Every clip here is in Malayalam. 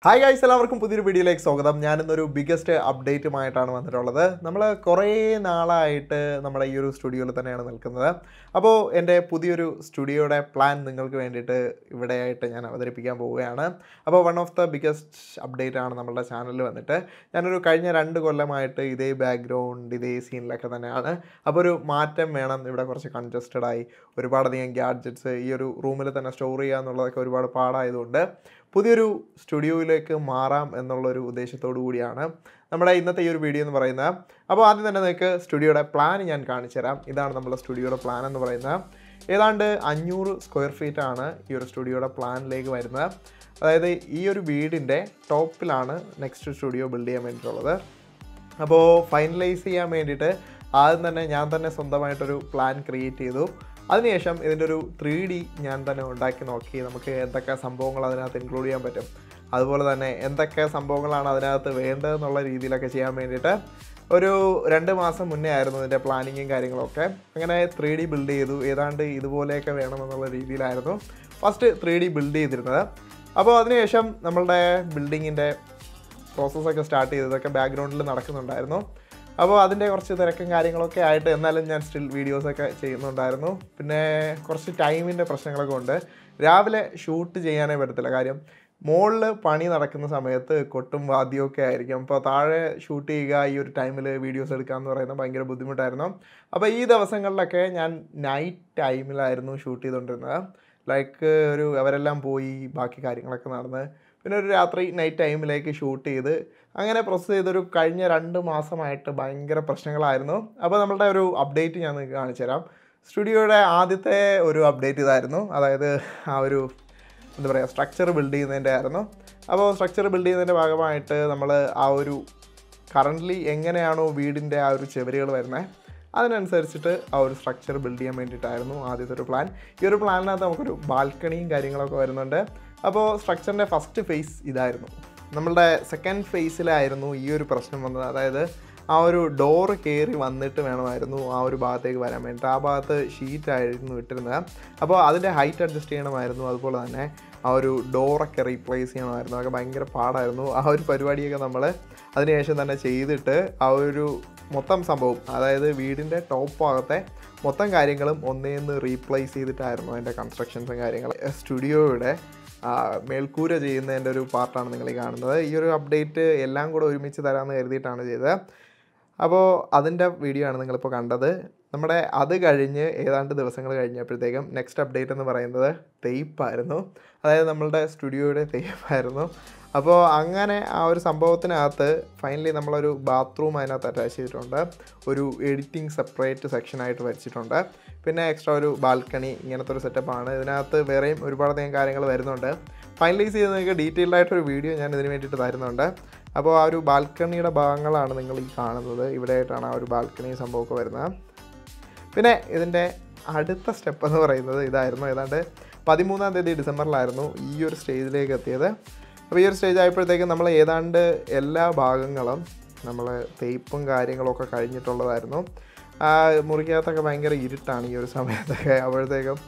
ഹായ് ഗൈസ് എല്ലാവർക്കും പുതിയൊരു വീഡിയോയിലേക്ക് സ്വാഗതം ഞാനിന്നൊരു ബിഗ്ഗസ്റ്റ് അപ്ഡേറ്റുമായിട്ടാണ് വന്നിട്ടുള്ളത് നമ്മൾ കുറേ നാളായിട്ട് നമ്മുടെ ഈ ഒരു സ്റ്റുഡിയോയിൽ തന്നെയാണ് നിൽക്കുന്നത് അപ്പോൾ എൻ്റെ പുതിയൊരു സ്റ്റുഡിയോയുടെ പ്ലാൻ നിങ്ങൾക്ക് വേണ്ടിയിട്ട് ഇവിടെയായിട്ട് ഞാൻ അവതരിപ്പിക്കാൻ പോവുകയാണ് അപ്പോൾ one of the biggest update ആണ് നമ്മുടെ ചാനലിൽ വന്നിട്ട് ഞാനൊരു കഴിഞ്ഞ രണ്ട് കൊല്ലമായിട്ട് ഇതേ ബാക്ക്ഗ്രൗണ്ട് ഇതേ സീനിലൊക്കെ തന്നെയാണ് അപ്പോൾ ഒരു മാറ്റം വേണം ഇവിടെ കുറച്ച് കൺജസ്റ്റഡ് ആയി ഒരുപാടധികം ഗ്യാഡ്ജറ്റ്സ് ഈ ഒരു റൂമിൽ തന്നെ സ്റ്റോർ ചെയ്യുക എന്നുള്ളതൊക്കെ ഒരുപാട് പാടായതുകൊണ്ട് പുതിയൊരു സ്റ്റുഡിയോയിലേക്ക് മാറാം എന്നുള്ളൊരു ഉദ്ദേശത്തോടു കൂടിയാണ് നമ്മുടെ ഇന്നത്തെ ഈ ഒരു വീഡിയോ എന്ന് പറയുന്നത് അപ്പോൾ ആദ്യം തന്നെ നിങ്ങൾക്ക് സ്റ്റുഡിയോയുടെ പ്ലാൻ ഞാൻ കാണിച്ചു തരാം ഇതാണ് നമ്മുടെ സ്റ്റുഡിയോയുടെ പ്ലാൻ എന്ന് പറയുന്നത് ഏതാണ്ട് അഞ്ഞൂറ് സ്ക്വയർ ഫീറ്റ് ആണ് ഈ ഒരു സ്റ്റുഡിയോയുടെ പ്ലാനിലേക്ക് വരുന്നത് അതായത് ഈ ഒരു വീടിൻ്റെ ടോപ്പിലാണ് നെക്സ്റ്റ് സ്റ്റുഡിയോ ബിൽഡ് ചെയ്യാൻ വേണ്ടിയിട്ടുള്ളത് അപ്പോൾ ഫൈനലൈസ് ചെയ്യാൻ വേണ്ടിയിട്ട് ആദ്യം തന്നെ ഞാൻ തന്നെ സ്വന്തമായിട്ടൊരു പ്ലാൻ ക്രിയേറ്റ് ചെയ്തു അതിനുശേഷം ഇതിൻ്റെ ഒരു ത്രീ ഡി ഞാൻ തന്നെ ഉണ്ടാക്കി നോക്കി നമുക്ക് എന്തൊക്കെ സംഭവങ്ങൾ അതിനകത്ത് ഇൻക്ലൂഡ് ചെയ്യാൻ പറ്റും അതുപോലെ തന്നെ എന്തൊക്കെ സംഭവങ്ങളാണ് അതിനകത്ത് വേണ്ടതെന്നുള്ള രീതിയിലൊക്കെ ചെയ്യാൻ വേണ്ടിയിട്ട് ഒരു രണ്ട് മാസം മുന്നേ ആയിരുന്നു ഇതിൻ്റെ പ്ലാനിങ്ങും കാര്യങ്ങളൊക്കെ അങ്ങനെ ത്രീ ഡി ബിൽഡ് ചെയ്തു ഏതാണ്ട് ഇതുപോലെയൊക്കെ വേണമെന്നുള്ള രീതിയിലായിരുന്നു ഫസ്റ്റ് ത്രീ ഡി ബിൽഡ് ചെയ്തിരുന്നത് അപ്പോൾ അതിനുശേഷം നമ്മളുടെ ബിൽഡിങ്ങിൻ്റെ പ്രോസസ്സൊക്കെ സ്റ്റാർട്ട് ചെയ്തതൊക്കെ ബാക്ക്ഗ്രൗണ്ടിൽ നടക്കുന്നുണ്ടായിരുന്നു അപ്പോൾ അതിൻ്റെ കുറച്ച് തിരക്കും കാര്യങ്ങളൊക്കെ ആയിട്ട് എന്നാലും ഞാൻ സ്റ്റിൽ വീഡിയോസൊക്കെ ചെയ്യുന്നുണ്ടായിരുന്നു പിന്നെ കുറച്ച് ടൈമിൻ്റെ പ്രശ്നങ്ങളൊക്കെ ഉണ്ട് രാവിലെ ഷൂട്ട് ചെയ്യാനേ പറ്റത്തില്ല കാര്യം മുകളിൽ പണി നടക്കുന്ന സമയത്ത് കൊട്ടും വാദ്യമൊക്കെ ആയിരിക്കും അപ്പോൾ താഴെ ഷൂട്ട് ചെയ്യുക ഈ ഒരു ടൈമിൽ വീഡിയോസ് എടുക്കുക എന്ന് പറയുന്നത് ഭയങ്കര ബുദ്ധിമുട്ടായിരുന്നു അപ്പോൾ ഈ ദിവസങ്ങളിലൊക്കെ ഞാൻ നൈറ്റ് ടൈമിലായിരുന്നു ഷൂട്ട് ചെയ്തുകൊണ്ടിരുന്നത് ലൈക്ക് ഒരു അവരെല്ലാം പോയി ബാക്കി കാര്യങ്ങളൊക്കെ നടന്ന് പിന്നെ ഒരു രാത്രി നൈറ്റ് ടൈമിലേക്ക് ഷൂട്ട് ചെയ്ത് അങ്ങനെ പ്രോസസ്സ് ചെയ്തൊരു കഴിഞ്ഞ രണ്ട് മാസമായിട്ട് ഭയങ്കര പ്രശ്നങ്ങളായിരുന്നു അപ്പോൾ നമ്മളുടെ ഒരു അപ്ഡേറ്റ് ഞാൻ നിങ്ങൾക്ക് കാണിച്ചു തരാം സ്റ്റുഡിയോയുടെ ആദ്യത്തെ ഒരു അപ്ഡേറ്റ് ഇതായിരുന്നു അതായത് ആ ഒരു എന്താ പറയുക സ്ട്രക്ചർ ബിൽഡ് ചെയ്യുന്നതിൻ്റെ ആയിരുന്നു അപ്പോൾ സ്ട്രക്ചർ ബിൽഡ് ചെയ്യുന്നതിൻ്റെ ഭാഗമായിട്ട് നമ്മൾ ആ ഒരു കറൻ്റ്ലി എങ്ങനെയാണോ വീടിൻ്റെ ആ ഒരു ചെവരുകൾ വരുന്നത് അതിനനുസരിച്ചിട്ട് ആ ഒരു സ്ട്രക്ചർ ബിൽഡ് ചെയ്യാൻ വേണ്ടിയിട്ടായിരുന്നു ആദ്യത്തെ ഒരു പ്ലാൻ ഈ ഒരു പ്ലാനിനകത്ത് നമുക്കൊരു ബാൽക്കണിയും കാര്യങ്ങളൊക്കെ വരുന്നുണ്ട് അപ്പോൾ സ്ട്രക്ചറിൻ്റെ ഫസ്റ്റ് ഫേസ് ഇതായിരുന്നു നമ്മളുടെ സെക്കൻഡ് ഫേസിലായിരുന്നു ഈ ഒരു പ്രശ്നം വന്നത് അതായത് ആ ഒരു ഡോറ് കയറി വന്നിട്ട് വേണമായിരുന്നു ആ ഒരു ഭാഗത്തേക്ക് വരാൻ വേണ്ടിയിട്ട് ആ ഭാഗത്ത് ഷീറ്റായിരുന്നു ഇട്ടിരുന്നത് അപ്പോൾ അതിൻ്റെ ഹൈറ്റ് അഡ്ജസ്റ്റ് ചെയ്യണമായിരുന്നു അതുപോലെ തന്നെ ആ ഒരു ഡോറൊക്കെ റീപ്ലേസ് ചെയ്യണമായിരുന്നു അതൊക്കെ ഭയങ്കര പാടായിരുന്നു ആ ഒരു പരിപാടിയൊക്കെ നമ്മൾ അതിനുശേഷം തന്നെ ചെയ്തിട്ട് ആ ഒരു മൊത്തം സംഭവം അതായത് വീടിൻ്റെ ടോപ്പ് ഭാഗത്തെ മൊത്തം കാര്യങ്ങളും ഒന്നേന്ന് റീപ്ലേസ് ചെയ്തിട്ടായിരുന്നു അതിൻ്റെ കൺസ്ട്രക്ഷൻസും കാര്യങ്ങൾ സ്റ്റുഡിയോയുടെ മേൽക്കൂര ചെയ്യുന്നതിൻ്റെ ഒരു പാർട്ടാണ് നിങ്ങൾ ഈ കാണുന്നത് ഈ ഒരു അപ്ഡേറ്റ് എല്ലാം കൂടെ ഒരുമിച്ച് തരാമെന്ന് കരുതിയിട്ടാണ് ചെയ്തത് അപ്പോൾ അതിൻ്റെ വീഡിയോ ആണ് നിങ്ങളിപ്പോൾ കണ്ടത് നമ്മുടെ അത് കഴിഞ്ഞ് ഏതാണ്ട് ദിവസങ്ങൾ കഴിഞ്ഞപ്പോഴത്തേക്കും നെക്സ്റ്റ് അപ്ഡേറ്റ് എന്ന് പറയുന്നത് തെയ്പ്പായിരുന്നു അതായത് നമ്മളുടെ സ്റ്റുഡിയോയുടെ തെയ്പ്പായിരുന്നു അപ്പോൾ അങ്ങനെ ആ ഒരു സംഭവത്തിനകത്ത് ഫൈനലി നമ്മളൊരു ബാത്റൂം അതിനകത്ത് അറ്റാച്ച് ചെയ്തിട്ടുണ്ട് ഒരു എഡിറ്റിംഗ് സെപ്പറേറ്റ് സെക്ഷനായിട്ട് വെച്ചിട്ടുണ്ട് പിന്നെ എക്സ്ട്രാ ഒരു ബാൽക്കണി ഇങ്ങനത്തെ ഒരു സെറ്റപ്പാണ് ഇതിനകത്ത് വേറെയും ഒരുപാടധികം കാര്യങ്ങൾ വരുന്നുണ്ട് ഫൈനലൈസ് ചെയ്ത് നിങ്ങൾക്ക് ഡീറ്റെയിൽഡ് ആയിട്ടൊരു വീഡിയോ ഞാൻ ഇതിന് വേണ്ടിയിട്ട് തരുന്നുണ്ട് അപ്പോൾ ആ ഒരു ബാൽക്കണിയുടെ ഭാഗങ്ങളാണ് നിങ്ങൾ ഈ കാണുന്നത് ഇവിടെയായിട്ടാണ് ആ ഒരു ബാൽക്കണി സംഭവമൊക്കെ വരുന്നത് പിന്നെ ഇതിൻ്റെ അടുത്ത സ്റ്റെപ്പ് എന്ന് പറയുന്നത് ഇതായിരുന്നു ഏതാണ്ട് പതിമൂന്നാം തീയതി ഡിസംബറിലായിരുന്നു ഈ ഒരു സ്റ്റേജിലേക്ക് എത്തിയത് അപ്പോൾ ഈ ഒരു സ്റ്റേജ് ആയപ്പോഴത്തേക്കും നമ്മൾ ഏതാണ്ട് എല്ലാ ഭാഗങ്ങളും നമ്മൾ തേപ്പും കാര്യങ്ങളൊക്കെ കഴിഞ്ഞിട്ടുള്ളതായിരുന്നു ആ മുറിക്കകത്തൊക്കെ ഭയങ്കര ഇരുട്ടാണ് ഈ ഒരു സമയത്തൊക്കെ അപ്പോഴത്തേക്കും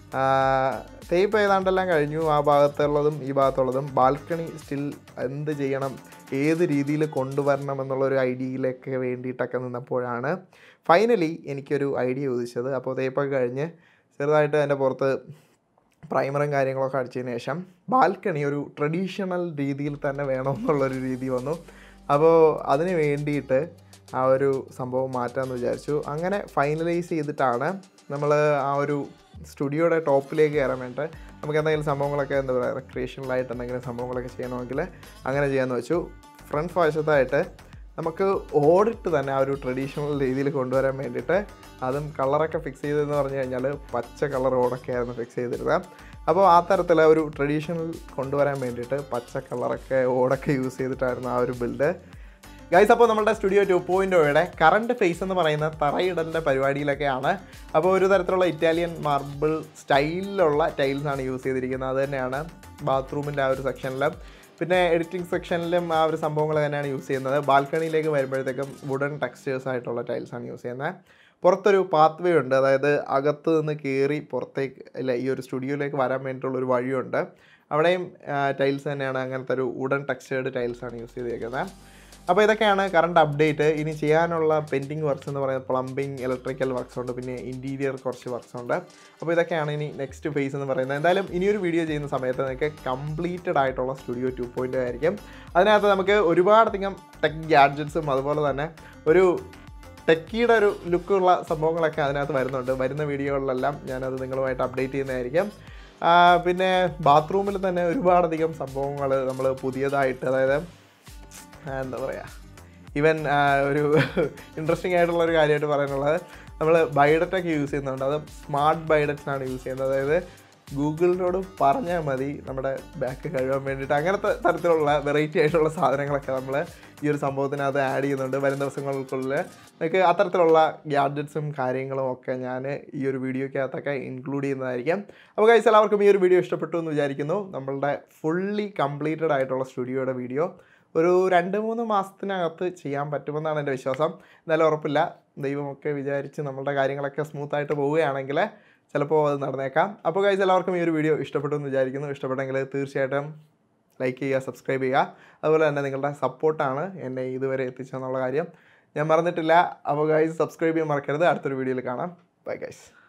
തേപ്പ് ഏതാണ്ടെല്ലാം കഴിഞ്ഞു ആ ഭാഗത്തുള്ളതും ഈ ഭാഗത്തുള്ളതും ബാൽക്കണി സ്റ്റിൽ എന്ത് ചെയ്യണം ഏത് രീതിയിൽ കൊണ്ടുവരണം എന്നുള്ളൊരു ഐഡിയയിലൊക്കെ വേണ്ടിയിട്ടൊക്കെ നിന്നപ്പോഴാണ് ഫൈനലി എനിക്കൊരു ഐഡിയ ഉദിച്ചത് അപ്പോൾ തേപ്പൊക്കെ കഴിഞ്ഞ് ചെറുതായിട്ട് അതിൻ്റെ പുറത്ത് പ്രൈമറും കാര്യങ്ങളൊക്കെ അടിച്ചതിന് ശേഷം ബാൽക്കണി ഒരു ട്രഡീഷണൽ രീതിയിൽ തന്നെ വേണമെന്നുള്ളൊരു രീതി വന്നു അപ്പോൾ അതിന് വേണ്ടിയിട്ട് ആ ഒരു സംഭവം മാറ്റാമെന്ന് വിചാരിച്ചു അങ്ങനെ ഫൈനലൈസ് ചെയ്തിട്ടാണ് നമ്മൾ ആ ഒരു സ്റ്റുഡിയോയുടെ ടോപ്പിലേക്ക് കയറാൻ വേണ്ടിയിട്ട് നമുക്ക് എന്തെങ്കിലും സംഭവങ്ങളൊക്കെ എന്താ പറയുക റെക്രിയേഷണലായിട്ട് എന്തെങ്കിലും സംഭവങ്ങളൊക്കെ ചെയ്യണമെങ്കിൽ അങ്ങനെ ചെയ്യാമെന്ന് വെച്ചു ഫ്രണ്ട് വശത്തായിട്ട് നമുക്ക് ഓടിട്ട് തന്നെ ആ ഒരു ട്രഡീഷണൽ രീതിയിൽ കൊണ്ടുവരാൻ വേണ്ടിയിട്ട് അതും കളറൊക്കെ ഫിക്സ് ചെയ്തതെന്ന് പറഞ്ഞു കഴിഞ്ഞാൽ പച്ച കളർ ഓടൊക്കെ ആയിരുന്നു ഫിക്സ് ചെയ്തിരുന്നത് അപ്പോൾ ആ തരത്തിൽ ഒരു ട്രഡീഷണൽ കൊണ്ടുവരാൻ വേണ്ടിയിട്ട് പച്ച കളറൊക്കെ ഓടൊക്കെ യൂസ് ചെയ്തിട്ടായിരുന്നു ആ ഒരു ബിൽഡ് ഗൈസ് അപ്പോൾ നമ്മുടെ സ്റ്റുഡിയോ ടു പോയിൻറ്റോയുടെ കറണ്ട് ഫേസ് എന്ന് പറയുന്ന തറയിടലിൻ്റെ പരിപാടിയിലൊക്കെയാണ് അപ്പോൾ ഒരു തരത്തിലുള്ള ഇറ്റാലിയൻ മാർബിൾ സ്റ്റൈലിലുള്ള ടൈൽസ് ആണ് യൂസ് ചെയ്തിരിക്കുന്നത് അത് തന്നെയാണ് ബാത്റൂമിൻ്റെ ആ ഒരു സെക്ഷനിൽ പിന്നെ എഡിറ്റിംഗ് സെക്ഷനിലും ആ ഒരു സംഭവങ്ങൾ തന്നെയാണ് യൂസ് ചെയ്യുന്നത് ബാൽക്കണിയിലേക്ക് വരുമ്പോഴത്തേക്കും വുഡൻ ടെക്സ്റ്റേഴ്സ് ആയിട്ടുള്ള ടൈൽസ് ആണ് യൂസ് ചെയ്യുന്നത് പുറത്തൊരു പാത്ത് വേ ഉണ്ട് അതായത് അകത്ത് നിന്ന് കയറി പുറത്തേക്ക് അല്ല ഈ ഒരു സ്റ്റുഡിയോയിലേക്ക് വരാൻ വേണ്ടിയിട്ടുള്ള ഒരു വഴിയുണ്ട് അവിടെയും ടൈൽസ് തന്നെയാണ് അങ്ങനത്തെ ഒരു വുഡൻ ടെക്സ്റ്റേർഡ് ടൈൽസാണ് യൂസ് ചെയ്തേക്കുന്നത് അപ്പോൾ ഇതൊക്കെയാണ് കറണ്ട് അപ്ഡേറ്റ് ഇനി ചെയ്യാനുള്ള പെൻഡിങ് വർക്ക്സ് എന്ന് പറയുന്നത് പ്ലംബിംഗ് ഇലക്ട്രിക്കൽ വർക്ക്സ് ഉണ്ട് പിന്നെ ഇൻറ്റീരിയർ കുറച്ച് വർക്ക്സ് ഉണ്ട് അപ്പോൾ ഇതൊക്കെയാണ് ഇനി നെക്സ്റ്റ് ഫേസ് എന്ന് പറയുന്നത് എന്തായാലും ഇനിയൊരു വീഡിയോ ചെയ്യുന്ന സമയത്ത് നിങ്ങൾക്ക് കംപ്ലീറ്റഡ് ആയിട്ടുള്ള സ്റ്റുഡിയോ ടു പോയിൻ്റ് ആയിരിക്കും അതിനകത്ത് നമുക്ക് ഒരുപാടധികം ടെക് ഗാഡ്ജറ്റ്സും അതുപോലെ തന്നെ ഒരു ടെക്കിയുടെ ഒരു ലുക്കുള്ള സംഭവങ്ങളൊക്കെ അതിനകത്ത് വരുന്നുണ്ട് വരുന്ന വീഡിയോകളിലെല്ലാം ഞാനത് നിങ്ങളുമായിട്ട് അപ്ഡേറ്റ് ചെയ്യുന്നതായിരിക്കും ആ, പിന്നെ ബാത്റൂമിൽ തന്നെ ഒരുപാടധികം സംഭവങ്ങൾ നമ്മൾ പുതിയതായിട്ട് അതായത് ആ, എന്താ പറയുക ഈവൻ ഒരു ഇൻട്രസ്റ്റിംഗ് ആയിട്ടുള്ള ഒരു കാര്യമായിട്ട് പറയാനുള്ളത് നമ്മൾ ബൈഡറ്റൊക്കെ യൂസ് ചെയ്യുന്നുണ്ട് അത് സ്മാർട്ട് ബൈഡറ്റ്സ് ആണ് യൂസ് ചെയ്യുന്നത് അതായത് ഗൂഗിളിനോട് പറഞ്ഞാൽ മതി നമ്മുടെ ബാക്ക് കഴുകാൻ വേണ്ടിയിട്ട് അങ്ങനത്തെ തരത്തിലുള്ള വെറൈറ്റി ആയിട്ടുള്ള സാധനങ്ങളൊക്കെ നമ്മൾ ഈ ഒരു സംഭവത്തിനകത്ത് ആഡ് ചെയ്യുന്നുണ്ട് വരും ദിവസങ്ങൾക്കുള്ളിൽ നിങ്ങൾക്ക് അത്തരത്തിലുള്ള ഗാഡ്ജറ്റ്സും കാര്യങ്ങളും ഒക്കെ ഞാൻ ഈ ഒരു വീഡിയോക്കകത്തൊക്കെ ഇൻക്ലൂഡ് ചെയ്യുന്നതായിരിക്കും അപ്പോൾ കൈസ് എല്ലാവർക്കും ഈ ഒരു വീഡിയോ ഇഷ്ടപ്പെട്ടു എന്ന് വിചാരിക്കുന്നു നമ്മളുടെ ഫുള്ളി കംപ്ലീറ്റഡ് ആയിട്ടുള്ള സ്റ്റുഡിയോയുടെ വീഡിയോ ഒരു രണ്ട് മൂന്ന് മാസത്തിനകത്ത് ചെയ്യാൻ പറ്റുമെന്നാണ് എൻ്റെ വിശ്വാസം എന്നാലും ഉറപ്പില്ല ദൈവമൊക്കെ വിചാരിച്ച് നമ്മളുടെ കാര്യങ്ങളൊക്കെ സ്മൂത്തായിട്ട് പോവുകയാണെങ്കിൽ ചിലപ്പോൾ അത് നടന്നേക്കാം അപ്പോൾ കഴിച്ച് എല്ലാവർക്കും ഈ ഒരു വീഡിയോ ഇഷ്ടപ്പെട്ടു എന്ന് വിചാരിക്കുന്നു ഇഷ്ടപ്പെട്ടെങ്കിൽ തീർച്ചയായിട്ടും ലൈക്ക് ചെയ്യുക സബ്സ്ക്രൈബ് ചെയ്യുക അതുപോലെ തന്നെ നിങ്ങളുടെ സപ്പോർട്ടാണ് എന്നെ ഇതുവരെ എത്തിച്ചതെന്നുള്ള കാര്യം ഞാൻ മറന്നിട്ടില്ല അപ്പോൾ ഗൈസ് സബ്സ്ക്രൈബ് ചെയ്യാൻ മറക്കരുത് അടുത്തൊരു വീഡിയോയിൽ കാണാം ബൈ ഗൈസ്